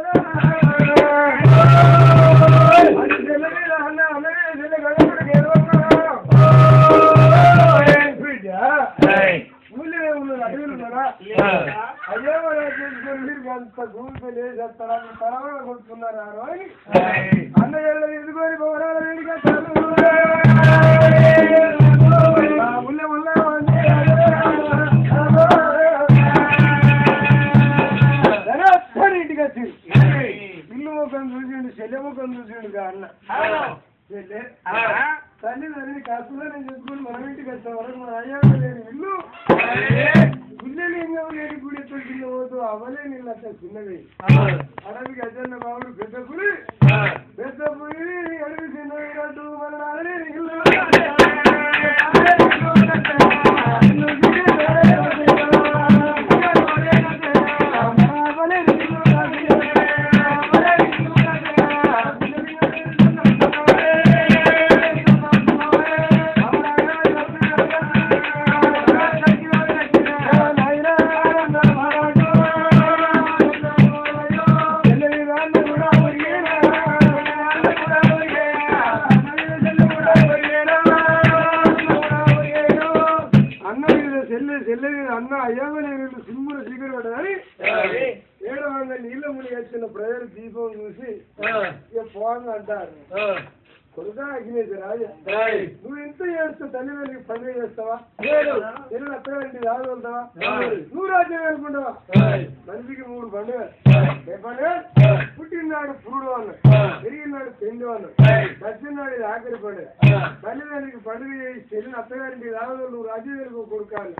అది చెల్ల మీద అన్న అన్ననే చెల్ల గడపడికి ఏదన్నా బిడ్డ ఊళ్ళో ఉన్నారు అడవులు ఉన్నారా అయ్యో మనం చేసుకొని మీరు అంత భూమికి లేచేస్తారా మీ తలవడ కొట్టుకున్నారా అని అన్నయ్యలు ఎదుకొని భవనాల వేడిగా ఉల్ల ఉల్ల ఇంటికి వచ్చి ఇల్లు ముఖం చూసిండు చెల్లె ముఖం చూసిండు కా అన్న చెల్లె తల్లి తల్లి కాకుండా నేను చెప్పుకుని మనం ఇంటికి వచ్చాం వరకు మన అయ్యా లేని ఇల్లు గుళ్ళలింగం లేని గుడి ఎక్కడ చిన్న పోతూ అవలేని ఇల్లు అట్లా చిన్నవి అడవికి అజన్న బాబుడు పెద్ద పులి పెద్ద పులి అడవి చిన్నవి రడ్డు మన నాన్నలేని ఇల్లు అన్న మీద చెల్లె చెల్లె మీద అన్న అయ్యామ నేను సింహుల చీకటి పడ్డదని ఏడు వందల నీళ్ళ ముని వచ్చిన ప్రజలు దీపం చూసి ఇక పోంగా అంటారు కొడుకా అగ్నేసి రాజా నువ్వు ఎంత చేస్తావు తల్లి వెళ్ళి పండుగ చేస్తావా ఎల్లు అత్తగారింటి రాజు వెళ్తావా నువ్వు రాజ్యం వెళ్ళుకుంటావా మనిషికి మూడు పండుగ ఏ పండుగ పుట్టినాడు పురుడు అన్న పెరిగినాడు పెండు అన్న వచ్చినాడు ఇది ఆఖరి పండుగ తల్లిదండ్రికి పండుగ చేసి చెల్లిని అత్తగారింటి రాజు నువ్వు రాజ్యం వెళ్ళుకో కొడుకాలి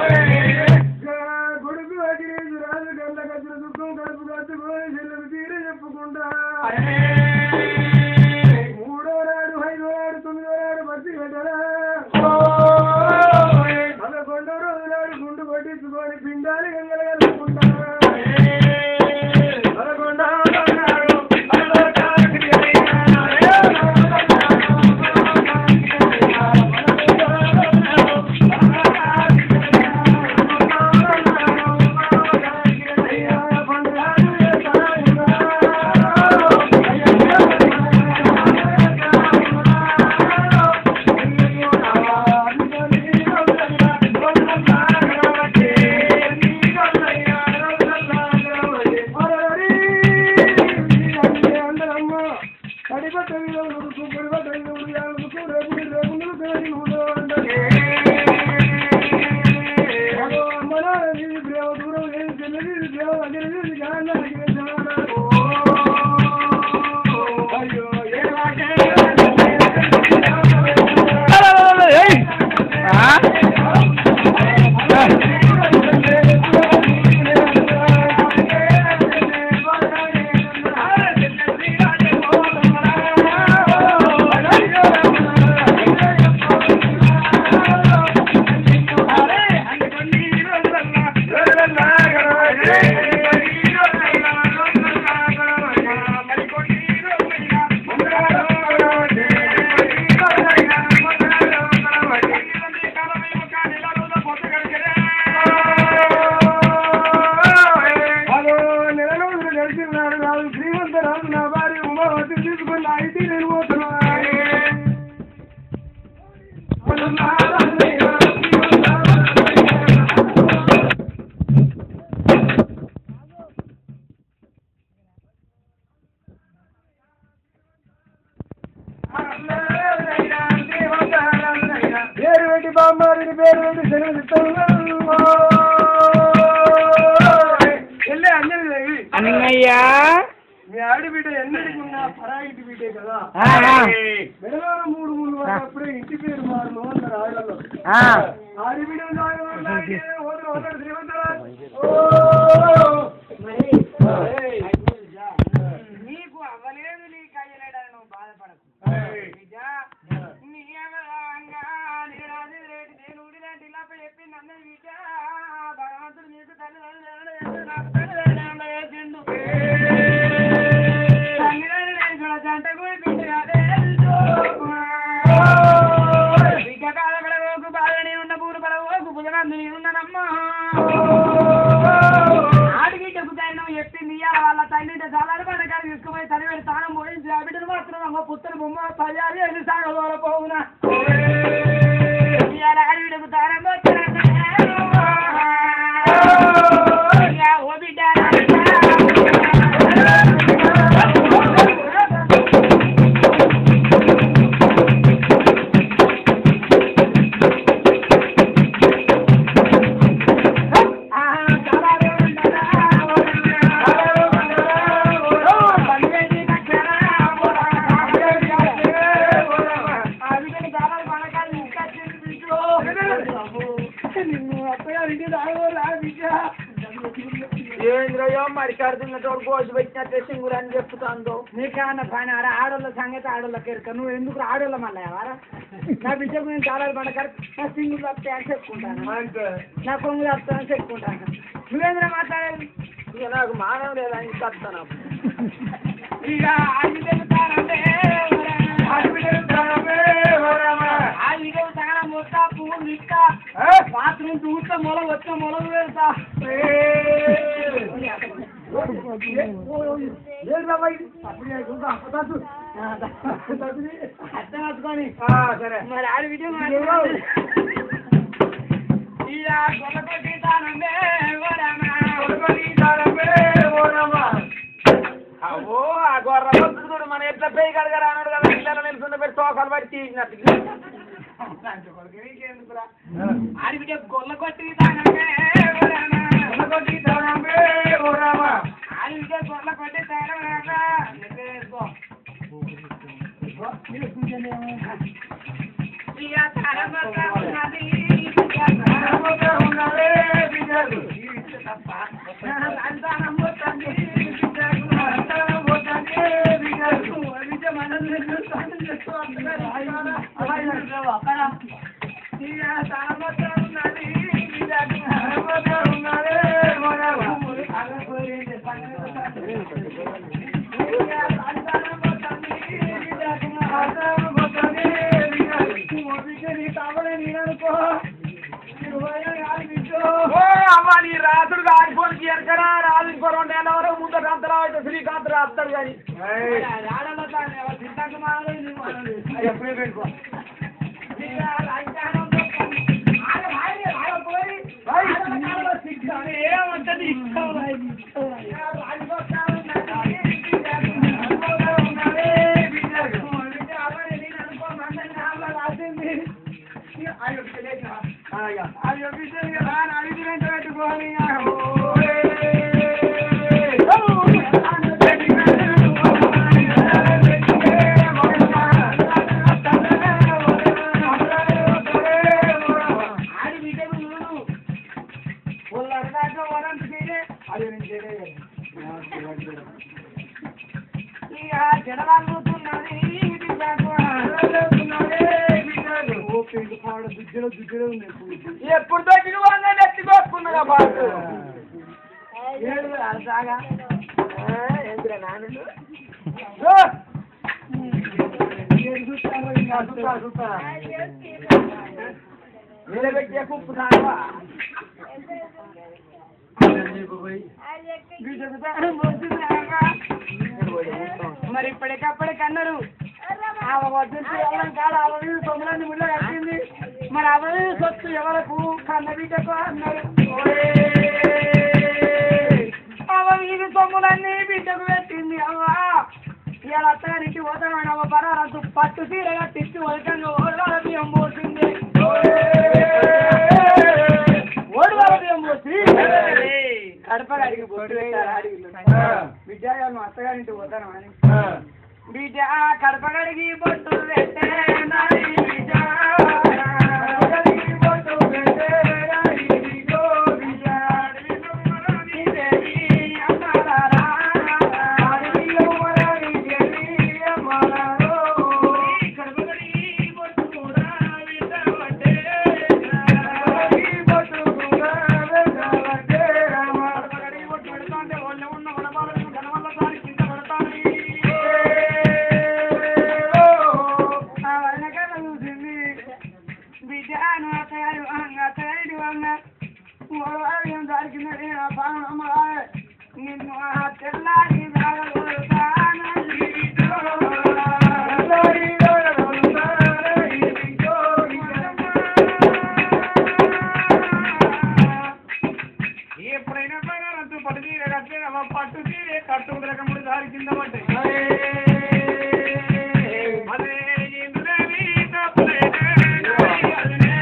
కొడుకు అగ్నేసి రాజు గంట కచ్చిన దుఃఖం కడుపు కట్టుకొని చెల్లెలు తీరే చెప్పుకుంటా మూడో నాడు ఐదో నాడు తొమ్మిదో నాడు బతి పెట్టరా పదకొండో రోజు నాడు గుండు కొట్టించుకొని పిండాలి గంగల కలుపుకుంటా పదకొండో నాడు అదో నెల రోజులు గడిచినాడు రాజు శ్రీమంతరాజు నా భార్య ఉమావతి తీసుకుని నా ఇంటికి నేను పోతున్నా పేరు పెట్టి బామ్మారిని పేరు పెట్టి సెలవు వెళ్ళే అంజలి దేవి అన్నయ్యా మీ ఆడి బిడ్డ ఎన్నడికి ఉన్నా పరాయిటి బిడ్డే కదా ఆహా. మెడలో మూడు మూడు అప్పుడే ఇంటి పేరు మారు అన్నారు ఆడలో ఆ. ఆడి బిడ్డ నీకు అవ్వలేదు నీకు అయ్యలేడని నువ్వు బాధపడకు బిడ్డ, నీ అమరంగా నీ రాజు రేటు నేను ఊరిలాంటి ఇలా చెప్పింది అందరి బిడ్డ భగవంతుడు నీకు తల్లిదండ్రులు వేసిండు, నాకు తల్లిదండ్రులు వేసిండు. తల్లిదండ్రులు వేసిన జంట కూడా బిడ్డగా తెలుసు. బిడ్డ కాలపడవోకు బాధని ఉన్న పూలు పడవోకు భుజనందు నీ ఉన్ననమ్మా ఆడిగిడ్డకు ధైర్యం ఎక్కువ చెప్పింది ఇవాళ వాళ్ళ తండ్రి చాలా పడకాలు తీసుకుపోయి తల్లి తానం పోయించి ఆ బిడ్డను మాత్రం అమ్మ పుత్రుడు బొమ్మ తయారు ఎన్ని సాగదోర పోవునా ఇవాళ ఆడవిడకు తానం ఓ బిడ్డ ఏంద్రయ్యో మరి కడుతున్నట్టు కోసి పెట్టినట్టే సింగులు అని చెప్తాందో నీకేమన్నా పని ఆడ ఆడోళ్ళ సంగతి ఆడోళ్ళకి ఎరుక నువ్వు ఎందుకు ఆడోళ్ళ మళ్ళీ వారా నా బిడ్డకు నేను చాలా పడక నా సింగులు తప్పితే అని చెప్పుకుంటాను నా కొంగు తప్పుతాను చెప్పుకుంటాను నువ్వేంద్ర మాట్లాడేది ఇక నాకు మానవ లేదా ఇంక వస్తాను ఇక అది తెలుతానంటే అది తెలుతాన మొత్త పువ్వులు ఇస్తా బాత్రూమ్ చూస్తే మొల వచ్చిన మొలలు పెడతా అర్థం పట్టుకొని సరే మరి ఆడి వీడియో మాట్లాడు ఇక గొల్లకొట్టి తానందే అవో ఆ గొర్ర భక్తుడు మన ఎట్లా పేయి కడగరా అన్నాడు కదా పిల్లలు నిలుచుండ పెట్టి తోకలు పడి తీసినట్టు ఆడి బిడ్డ గొల్లకొట్టి తానందే ఆడి బిడ్డ గొల్లకొట్టి తానందే ఇక తానబోతా ఉన్నది సంతానం పోతుంది ఓ అవ్వ నీ రాత్రుడు కాలిపోయి చేరకరా రాజు ఇంకో రెండు నెలల వరకు ముందు అంతలా అయితే శ్రీకాంత్ రాస్తాడు కానీ ఎప్పుడు దొరికి వంద నెత్తి కొట్టుకున్నదా బాబు ఏంద్రా నాన్న నిలబెట్టే కుప్పు నాయవా మరి ఇప్పటికప్పటికన్నారు ఆమె వద్దంటే వెళ్ళం కాదు ఆమె మీద తొమ్మిది ముళ్ళ కట్టింది మరి ఆమె మీద సొత్తు ఎవరకు కన్న బిడ్డకు అన్నారు ఆమె మీద సొమ్ములన్నీ బిడ్డకు పెట్టింది అవ్వ ఇవాళ అత్తగారికి పోతామని అవ్వ పరారంతు పట్టు సీర కట్టించి వదకంగా ఓడవాళ్ళ బియ్యం పోసింది ఓడవాళ్ళ బియ్యం పోసి కడప అడిగి బొట్టు పెట్టారు అడిగి బిడ్డ నువ్వు అత్తగారింటి పోతాను అని బిడ్డ కడప కడిగి బొట్టు పెట్టే నాది బిడ్డ. కడిగి బొట్టు పెట్టే నాది బిడ్డో బిడ్డ. నీ దేవి అమ్మలారా. అడవి అమ్మలారి దేవి అమ్మలారో. కడప కడిగి బొట్టు కూడా పెట్టబట్టే. కడిగి బొట్టు కూడా పెట్టబట్టే రామ. కడప కడిగి బొట్టు పెడతాంటే ఒళ్ళో ఉన్న వడబాలను గనవల్ల దారి కింద పడతాయి. ఆ వెనకాల చూసింది తెల్లారి దాగలుతాను ఈ బిడ్డో. ఎప్పుడైనా పగలంతు పట్టు తీర కట్టే పట్టు తీరే కట్టు రకముడు దారి కింద పడ్డాయి అదే ఇంద్రవి తప్పులేనే అదినే.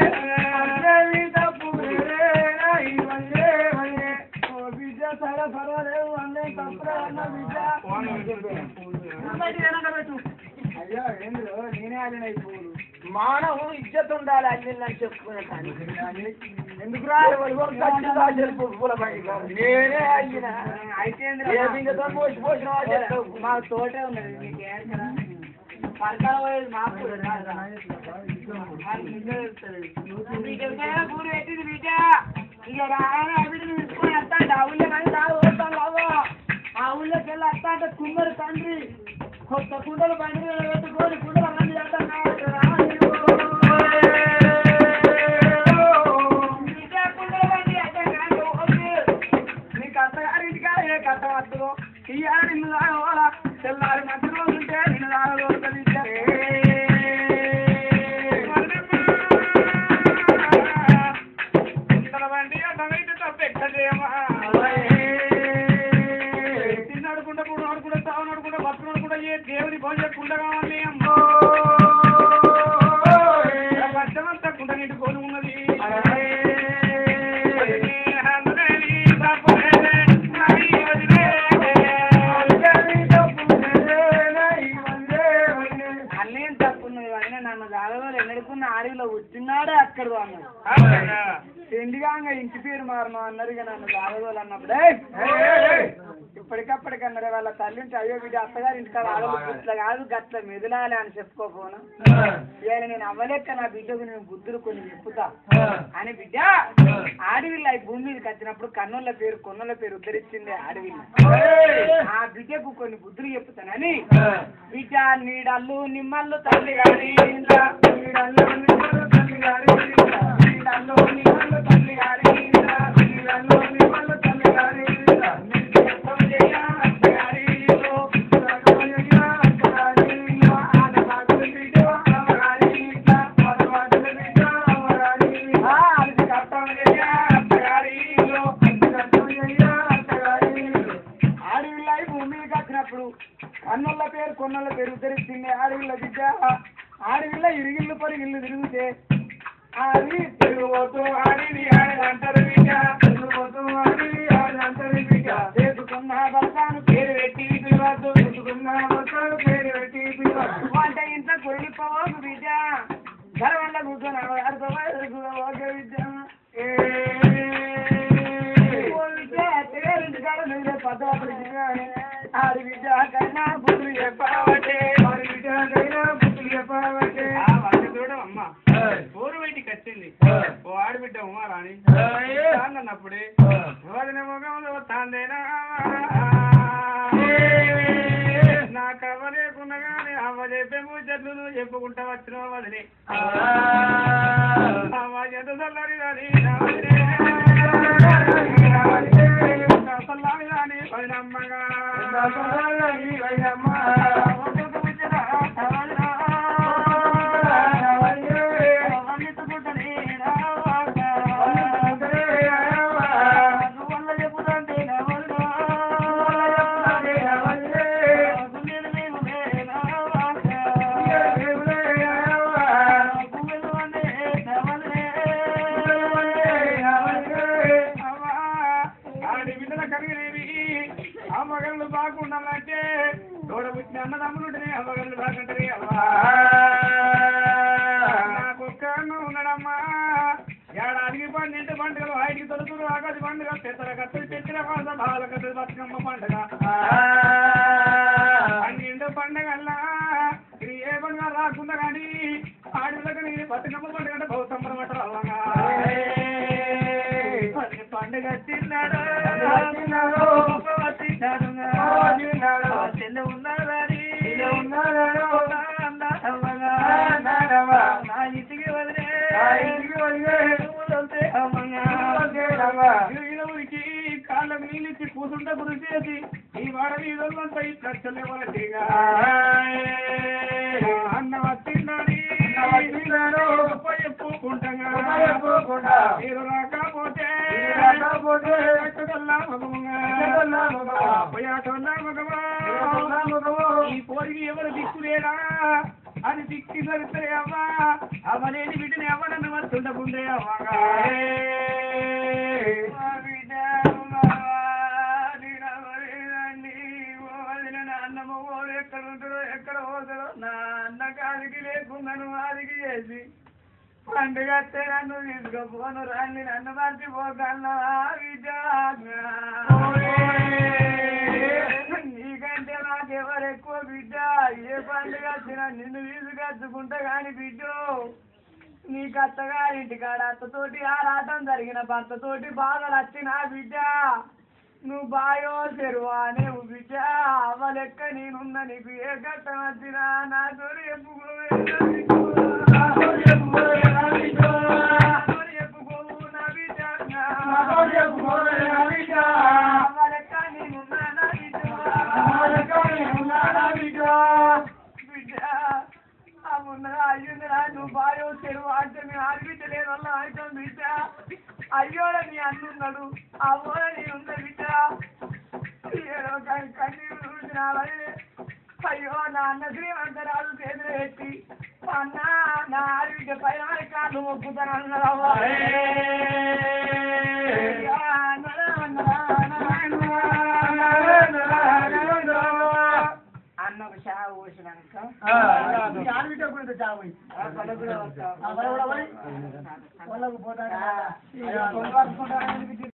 అయ్యా ఏంద్రో నేనే ఆడిన ఈ పువ్వులు మానవు ఇజ్జత్ ఉండాలి అల్లిందని చెప్పుకునే కానీ ఎందుకు రాలి పూల నేనే అయ్యిన అయితే ఏ బిందెతో పోసి పోసిన వాళ్ళు చెప్తావు. మా తోటే ఉన్నది మీకు ఏం కదా పరకాల పోయేది మాకు కూడా రాదురా. మాకు నిజం తెలుస్తది. మీకు ఎవరికైనా కూలి పెట్టింది బిడ్డ ఇక రాగానే అవిటి తీసుకొని వస్తాడు ఆ ఊళ్ళో కానీ రాదు వస్తాను రావు ఆ ఊళ్ళోకి వెళ్ళి వస్తా అంటే కుమ్మరి తండ్రి కొత్త కుండలు బండి మీద పెట్టుకొని కుండల మంది వెళ్తాం కాబట్టి రాదు. బిడ్డ కుండల బండి అంటే కానీ ఓకే. నీకు అత్తగారింటికా ఏ కట్ట వస్తుందో ఇయ్యాలి నిన్ను తాగవాలా తెల్లారి మంచి రోజు ఉంటే నిన్ను తాగదు తిన్నాడుకుంటా కూడా ఆడుకుంటా తావు నడుకుంటా బతుకు నడుకుంటా ఏ దేవుని భోజన కుండ కావాలి అమ్మో కష్టమంతా కుండ నిండుకొని ఉన్నది అన్నేం తప్పున్నది అయినా నన్ను దాదాపు ఎన్నడుకున్న అడవిలో వచ్చినాడే అక్కడ అన్నాడు తిండిగా ఇంటి పేరు మారను అన్నారు ఇక నన్ను దాదాపు అన్నప్పుడే ఇప్పటికప్పటికన్నారు వాళ్ళ తల్లి ఉంటే అయ్యో బిడ్డ అత్తగారి ఇంటికాడ ఆడలు ఇట్లా కాదు గట్ల మెదలాలి అని చెప్పుకోపోను ఇవాళ నేను అవ్వలేక నా బిడ్డకు నేను బుద్ధులు కొన్ని చెప్పుతా అని బిడ్డ ఆడవిల్ల ఈ భూమి మీదకి వచ్చినప్పుడు కన్నుల పేరు కొన్నుల పేరు ఉద్ధరించింది ఆడవిల్ల ఆ బిడ్డకు కొన్ని బుద్ధులు చెప్తానని బిడ్డ నీడల్లు నిమ్మల్లు తల్లి గారి ఇంద్ర. నీడల్లు నిమ్మల్లు తల్లి గారి ఇంద్ర. నీడల్లు నిమ్మల్లు తల్లి గారి ఇంద్ర. నీడల్లు నిమ్మల్లు తల్లి గారి ఇంద్ర. నిత్యత్వం చేయ అత్తగారి ఇల్లు. నిత్యత్వం చేయ అత్తగారి ఇల్లు. ఆడవాళ్ళు బిడ్డ అమ్మగారి ఇంట్ల. ఆడవాళ్ళు బిడ్డ అమ్మగారి ఇంట్ల. అలసి కట్టం చేయ అత్తగారి ఇల్లు. అలసి కట్టం చేయ అత్తగారి ఇల్లు. అడవిలో ఈ భూమికి వచ్చినప్పుడు కన్నుల పేరు కొన్నుల పేరు ఉద్ధరిస్తుంది అడవిలో బిడ్డ అడవిలో ఇరిగిల్లు పొరిగిల్లు తిరిగితే అది తిరుగుతూ అడివి ఆడదంటారు బిడ్డ తిరుగుతూ అడివి ఆడదంటారు బిడ్డ చేసుకున్న భర్తను పేరు పెట్టి పిలవద్దు చేసుకున్న భర్తను పేరు పెట్టి పిలవద్దు వంట ఇంట్లో కొరిగిపోవద్దు బిడ్డ ధర వల్ల కూర్చొని అర్థం ఓకే బిడ్డ ఆడి బిడ్డ కైనా బుద్ధులు చెప్పావటే ఆడి బిడ్డ కైనా బుద్ధులు చెప్పావటే చూడమ్మా ఊరు బయటికి వచ్చింది ఓ ఆడబిడ్డ ఉమా రాణి అన్నప్పుడే వదిన ముఖంలో తాందేనా నాకు అవ్వ లేకున్నా కానీ అవ్వ చెప్పే ముచ్చట్లు నువ్వు చెప్పుకుంటా వచ్చిన వదిలి అవ్వ ఎంత చల్లని రాని నా వదిలే. సల్లాని రాని వదినమ్మగా. ఒక్కొక్క ముచ్చట వదినా. వదిలించుకుంటనే రావాగా. నువ్వల్ల చెప్పుదంటే నా వదినా. గుండెలు మేములే రావాగా. గుండెలు అంటే నా వదిలే. అవ్వా, ఆడి బిడ్డల కరిగినేవి అమ్మగళ్ళు బాగుండాలంటే తోడ పుట్టిన అన్నదమ్ములుంటేనే అమ్మగళ్ళు బాగుంటది అవ్వా నాకు ఒక్క అన్న ఉన్నాడమ్మా ఏడాదికి పన్నెండు పండుగలు ఐదుకి తొలుతురు ఆగది పండుగ పెద్దల కత్తలు తెచ్చిన వాళ్ళ బాల కత్తలు బతుకమ్మ పండుగ పన్నెండు పండుగల్లా ఇది ఏ పండుగ రాకుండా కానీ ఆడపిల్లకి నేను బతుకమ్మ పండుగ అంటే బౌద్ధమ్మ అంటారు అవ్వగా పది పండుగ తిన్నాడు తిన్నాడు చెల్లె ఉన్నాడని నా ఇంటికి వదిలే నువ్వు వెళ్తే అమ్మగా ఊరికి కాళ్ళ మీద నీళ్ళిచ్చి కూసుంట గురి చేసి ఈ వాడ వీధులంతా ఈ కచ్చలే వరటిగా అన్న వచ్చిందని చెప్పుకుంటా మీరు రాకపోతే ఎక్కడల్లా మగముగా పోయాటల్లా మగమా ఈ కోరిక ఎవరు దిక్కులేరా అని దిక్కి సరితే అవ్వా అవలేని బిడ్డని ఎవరన్నా వస్తుండకుండే అవ్వగా అన్నమ్మ ఓడు ఎక్కడ ఉంటాడో ఎక్కడ పోతాడో నా అన్న కాదికి లేకున్నాను వాదికి చేసి పండుగ వస్తే నన్ను తీసుకపోను రాని నన్ను మర్చిపోకన్నా నీకంటే నాకెవరు ఎక్కువ బిడ్డ ఏ పండుగ వచ్చినా నిన్ను తీసుకొచ్చుకుంటా గాని బిడ్డ నీ కత్తగా ఇంటికాడ అత్తతోటి ఆరాటం జరిగిన భర్తతోటి బాధలు వచ్చిన బిడ్డ నువ్వు బాయో చెరువా నువ్వు బిడ్డ అవ్వ లెక్క నేనున్న నీకు ఏ కట్టం వచ్చినా నా తోడు చెప్పుకోవు నా బిడ్డ అవ్వ లెక్క నేనున్నా నా బిడ్డ బిడ్డ అవునా అయ్యుందిరా నువ్వు బాయో చెరువు అంటే మేము ఆడిపించలేని వల్ల అవుతాం బిడ్డ అయ్యోడ నీ అన్నున్నాడు అవ్వోడ నీ ఉన్న బిడ్డ ఏడో కానీ కన్నీరు చూసినావే అయ్యో నా అన్న శ్రీమంతరాలు చేతులు పెట్టి అన్న నా ఆడిబిడ్డ పైన కాళ్ళు మొక్కుతాను అన్నదవ్వా అన్న ఒక షా పోసినాక వాళ్ళకు పోతాను